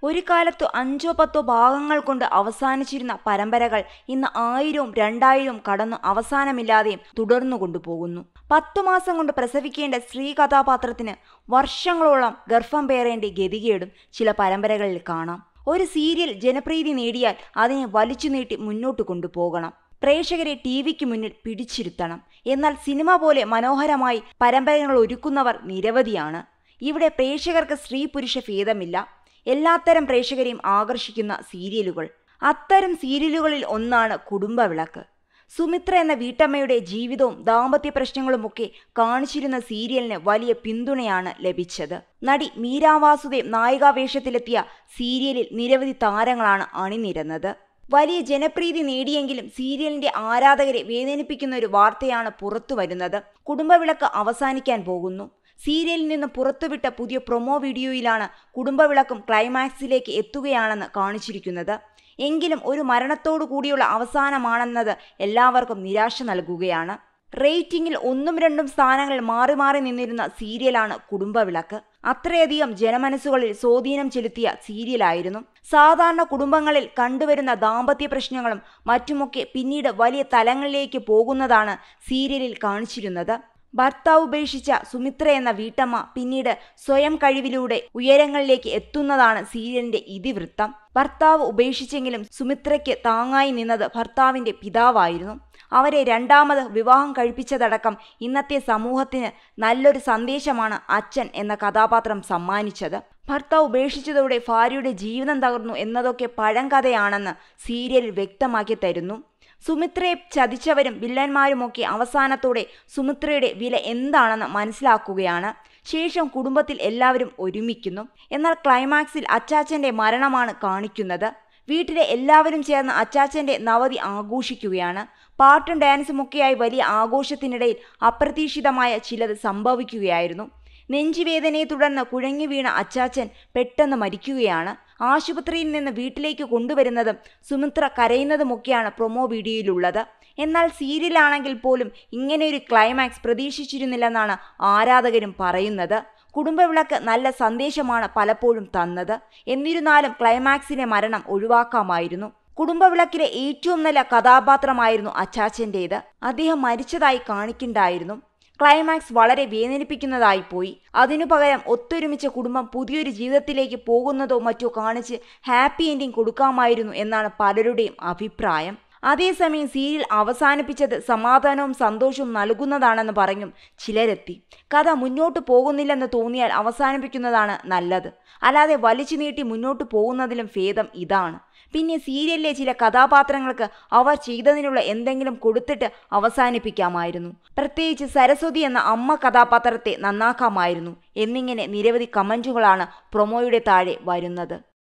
ഒരു കാലത്തു അഞ്ചോ പത്തോ ഭാഗങ്ങൾ കൊണ്ട് അവസാനിച്ചിരുന്ന പരമ്പരകൾ ഇന്ന് ആയിരവും രണ്ടായിരവും കടന്നു അവസാനമില്ലാതെയും തുടർന്നു കൊണ്ടുപോകുന്നു പത്തു മാസം കൊണ്ട് പ്രസവിക്കേണ്ട സ്ത്രീ കഥാപാത്രത്തിന് വർഷങ്ങളോളം ഗർഭം പേറേണ്ട ഗതികേടും ചില പരമ്പരകളിൽ കാണാം ഒരു സീരിയൽ ജനപ്രീതി നേടിയാൽ അതിനെ വലിച്ചു നീട്ടി മുന്നോട്ട് കൊണ്ടുപോകണം പ്രേക്ഷകരെ ടി വിക്ക് മുന്നിൽ പിടിച്ചിരുത്തണം എന്നാൽ സിനിമ പോലെ മനോഹരമായി പരമ്പരകൾ ഒരുക്കുന്നവർ നിരവധിയാണ് ഇവിടെ പ്രേക്ഷകർക്ക് സ്ത്രീ പുരുഷ ഭേദമില്ല എല്ലാത്തരം പ്രേക്ഷകരെയും ആകർഷിക്കുന്ന സീരിയലുകൾ അത്തരം സീരിയലുകളിൽ ഒന്നാണ് കുടുംബവിളക്ക് സുമിത്ര എന്ന വീട്ടമ്മയുടെ ജീവിതവും ദാമ്പത്യ പ്രശ്നങ്ങളുമൊക്കെ കാണിച്ചിരുന്ന സീരിയലിന് വലിയ പിന്തുണയാണ് ലഭിച്ചത് നടി മീരാവാസുദേവ് നായികാവേഷത്തിലെത്തിയ സീരിയലിൽ നിരവധി താരങ്ങളാണ് അണിനിരന്നത് വലിയ ജനപ്രീതി നേടിയെങ്കിലും സീരിയലിന്റെ ആരാധകരെ വേദനിപ്പിക്കുന്ന ഒരു വാർത്തയാണ് പുറത്തു വരുന്നത് കുടുംബവിളക്ക് അവസാനിക്കാൻ പോകുന്നു സീരിയലിൽ നിന്ന് പുറത്തുവിട്ട പുതിയ പ്രൊമോ വീഡിയോയിലാണ് കുടുംബവിളക്കും ക്ലൈമാക്സിലേക്ക് എത്തുകയാണെന്ന് കാണിച്ചിരിക്കുന്നത് എങ്കിലും ഒരു മരണത്തോടു കൂടിയുള്ള അവസാനമാണെന്നത് എല്ലാവർക്കും നിരാശ നൽകുകയാണ് റേറ്റിംഗിൽ ഒന്നും രണ്ടും സ്ഥാനങ്ങളിൽ മാറി മാറി നിന്നിരുന്ന സീരിയലാണ് കുടുംബവിളക്ക് അത്രയധികം ജനമനസ്സുകളിൽ സ്വാധീനം ചെലുത്തിയ സീരിയലായിരുന്നു സാധാരണ കുടുംബങ്ങളിൽ കണ്ടുവരുന്ന ദാമ്പത്യ പ്രശ്നങ്ങളും മറ്റുമൊക്കെ പിന്നീട് വലിയ തലങ്ങളിലേക്ക് പോകുന്നതാണ് സീരിയലിൽ കാണിച്ചിരുന്നത് ഭർത്താവ് ഉപേക്ഷിച്ച സുമിത്ര എന്ന വീട്ടമ്മ പിന്നീട് സ്വയം കഴിവിലൂടെ ഉയരങ്ങളിലേക്ക് എത്തുന്നതാണ് സീരിയലിന്റെ ഇതിവൃത്തം ഭർത്താവ് ഉപേക്ഷിച്ചെങ്കിലും സുമിത്രയ്ക്ക് താങ്ങായി നിന്നത് ഭർത്താവിന്റെ പിതാവായിരുന്നു അവരെ രണ്ടാമത് വിവാഹം കഴിപ്പിച്ചതടക്കം ഇന്നത്തെ സമൂഹത്തിന് നല്ലൊരു സന്ദേശമാണ് അച്ഛൻ എന്ന കഥാപാത്രം സമ്മാനിച്ചത് ഭർത്താവ് ഉപേക്ഷിച്ചതോടെ ഭാര്യയുടെ ജീവിതം തകർന്നു എന്നതൊക്കെ പഴങ്കഥയാണെന്ന് സീരിയലിൽ വ്യക്തമാക്കി തരുന്നു സുമിത്രയെ ചതിച്ചവരും വില്ലന്മാരുമൊക്കെ അവസാനത്തോടെ സുമിത്രയുടെ വില എന്താണെന്ന് മനസ്സിലാക്കുകയാണ് ശേഷം കുടുംബത്തിൽ എല്ലാവരും ഒരുമിക്കുന്നു എന്നാൽ ക്ലൈമാക്സിൽ അച്ചാച്ചന്റെ മരണമാണ് കാണിക്കുന്നത് വീട്ടിലെ എല്ലാവരും ചേർന്ന് അച്ചാച്ചന്റെ നവതി ആഘോഷിക്കുകയാണ് പാട്ടും ഡാൻസും ഒക്കെയായി വലിയ ആഘോഷത്തിനിടയിൽ അപ്രതീക്ഷിതമായ ചിലത് സംഭവിക്കുകയായിരുന്നു നെഞ്ചുവേദനയെ തുടർന്ന് കുഴങ്ങി വീണ അച്ചാച്ചൻ പെട്ടെന്ന് മരിക്കുകയാണ് ആശുപത്രിയിൽ നിന്ന് വീട്ടിലേക്ക് കൊണ്ടുവരുന്നതും സുമിത്ര കരയുന്നതുമൊക്കെയാണ് പ്രൊമോ വീഡിയോയിലുള്ളത് എന്നാൽ സീരിയലാണെങ്കിൽ പോലും ഇങ്ങനെയൊരു ക്ലൈമാക്സ് പ്രതീക്ഷിച്ചിരുന്നില്ലെന്നാണ് ആരാധകരും പറയുന്നത് കുടുംബവിളക്ക് നല്ല സന്ദേശമാണ് പലപ്പോഴും തന്നത് എന്നിരുന്നാലും ക്ലൈമാക്സിലെ മരണം ഒഴിവാക്കാമായിരുന്നു കുടുംബവിളക്കിലെ ഏറ്റവും നല്ല കഥാപാത്രമായിരുന്നു അച്ചാച്ചൻ്റേത് അദ്ദേഹം മരിച്ചതായി കാണിക്കണ്ടായിരുന്നു ക്ലൈമാക്സ് വളരെ വേദനിപ്പിക്കുന്നതായി പോയി അതിനു പകരം ഒത്തൊരുമിച്ച കുടുംബം പുതിയൊരു ജീവിതത്തിലേക്ക് പോകുന്നതോ മറ്റോ കാണിച്ച് ഹാപ്പി എൻഡിങ് കൊടുക്കാമായിരുന്നു എന്നാണ് പലരുടെയും അഭിപ്രായം അതേസമയം സീരിയൽ അവസാനിപ്പിച്ചത് സമാധാനവും സന്തോഷവും നൽകുന്നതാണെന്ന് പറഞ്ഞും ചിലരെത്തി കഥ മുന്നോട്ട് പോകുന്നില്ലെന്ന് തോന്നിയാൽ അവസാനിപ്പിക്കുന്നതാണ് നല്ലത് അല്ലാതെ വലിച്ചു നീട്ടി മുന്നോട്ട് പോകുന്നതിലും ഭേദം ഇതാണ് പിന്നെ സീരിയലിലെ ചില കഥാപാത്രങ്ങൾക്ക് അവർ ചെയ്തതിനുള്ള എന്തെങ്കിലും കൊടുത്തിട്ട് അവസാനിപ്പിക്കാമായിരുന്നു പ്രത്യേകിച്ച് സരസ്വതി എന്ന അമ്മ കഥാപാത്രത്തെ നന്നാക്കാമായിരുന്നു എന്നിങ്ങനെ നിരവധി കമൻറ്റുകളാണ് പ്രൊമോയുടെ താഴെ വരുന്നത്